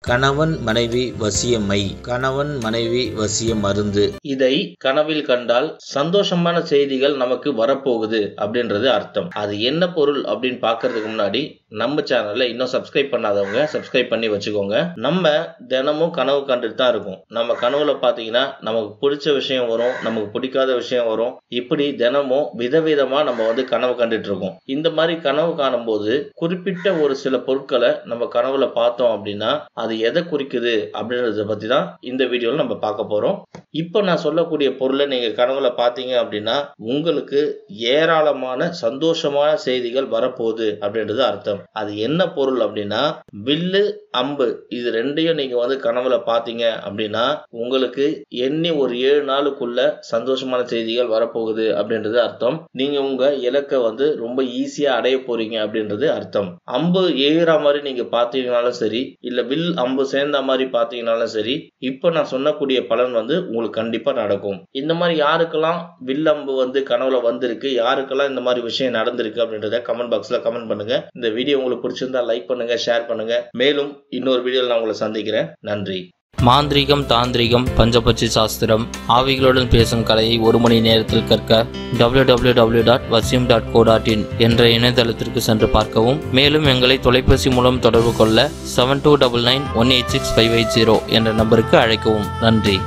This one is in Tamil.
கணவன் மனைவி வசியமை கணவன் மனைவி வசிய மருந்து இதை கனவில் கண்டால் சந்தோஷமான செய்திகள் நமக்கு வரப்போகுது அப்படின்றது அர்த்தம் அது என்ன பொருள் அப்படின்னு பார்க்கறதுக்கு முன்னாடி நம்ம சேனல்ல இன்னும் சப்ஸ்கிரைப் பண்ணாதவங்க சப்ஸ்கிரைப் பண்ணி வச்சுக்கோங்க நம்ம தினமும் கனவு கண்டுட்டு தான் இருக்கும் நம்ம கனவுல பாத்தீங்கன்னா நமக்கு பிடிச்ச விஷயம் வரும் நமக்கு பிடிக்காத விஷயம் வரும் இப்படி தினமும் விதவிதமா நம்ம வந்து கனவு கண்டுட்டு இருக்கோம் இந்த மாதிரி கனவு காணும்போது குறிப்பிட்ட ஒரு சில பொருட்களை நம்ம கனவுல பார்த்தோம் அப்படின்னா அது எதை குறிக்குது அப்படின்றத பத்தி தான் இந்த வீடியோல நம்ம பார்க்க போறோம் இப்போ நான் சொல்லக்கூடிய பொருளை நீங்க கனவுல பார்த்தீங்க அப்படின்னா உங்களுக்கு ஏராளமான சந்தோஷமான செய்திகள் வரப்போகுது அப்படின்றது அர்த்தம் அது என்ன பொருள் அப்படின்னா வில்லு அம்பு இது ரெண்டையும் நீங்க வந்து கனவுல பார்த்தீங்க அப்படின்னா உங்களுக்கு எண்ணி ஒரு ஏழு நாளுக்குள்ள சந்தோஷமான செய்திகள் வரப்போகுது அப்படின்றது அர்த்தம் நீங்க உங்க இலக்கை வந்து ரொம்ப ஈஸியா அடைய போறீங்க அப்படின்றது அர்த்தம் அம்பு ஏறுற மாதிரி நீங்க பார்த்தீங்கனாலும் சரி இல்ல வில் அம்பு சேர்ந்த மாதிரி பார்த்தீங்கனாலும் சரி இப்போ நான் சொன்னக்கூடிய பலன் வந்து உங்களுக்கு கண்டிப்பா நடக்கும் இந்த மாதிரி யாருக்கெல்லாம் வில் அம்பு வந்து கனவுல வந்திருக்கு யாருக்கெல்லாம் இந்த மாதிரி விஷயம் நடந்திருக்கு அப்படின்றத கமெண்ட் பாக்ஸ்ல கமெண்ட் பண்ணுங்க இந்த வீடியோ உங்களுக்கு பிடிச்சிருந்தா லைக் பண்ணுங்க ஷேர் பண்ணுங்க மேலும் இன்னொரு வீடியோவில் நான் உங்களை சந்திக்கிறேன் நன்றி மாந்திரீகம் தாந்திரிகம் பஞ்சபட்சி சாஸ்திரம் ஆவிகளுடன் பேசும் கலையை ஒரு மணி நேரத்தில் கற்க www.vasim.co.in டாட் வசியம் டாட் கோ டாட் இன் என்ற இணையதளத்திற்கு சென்று பார்க்கவும் மேலும் எங்களை தொலைபேசி மூலம் தொடர்பு கொள்ள seven two double nine one eight six five eight zero என்ற நம்பருக்கு அழைக்கவும் நன்றி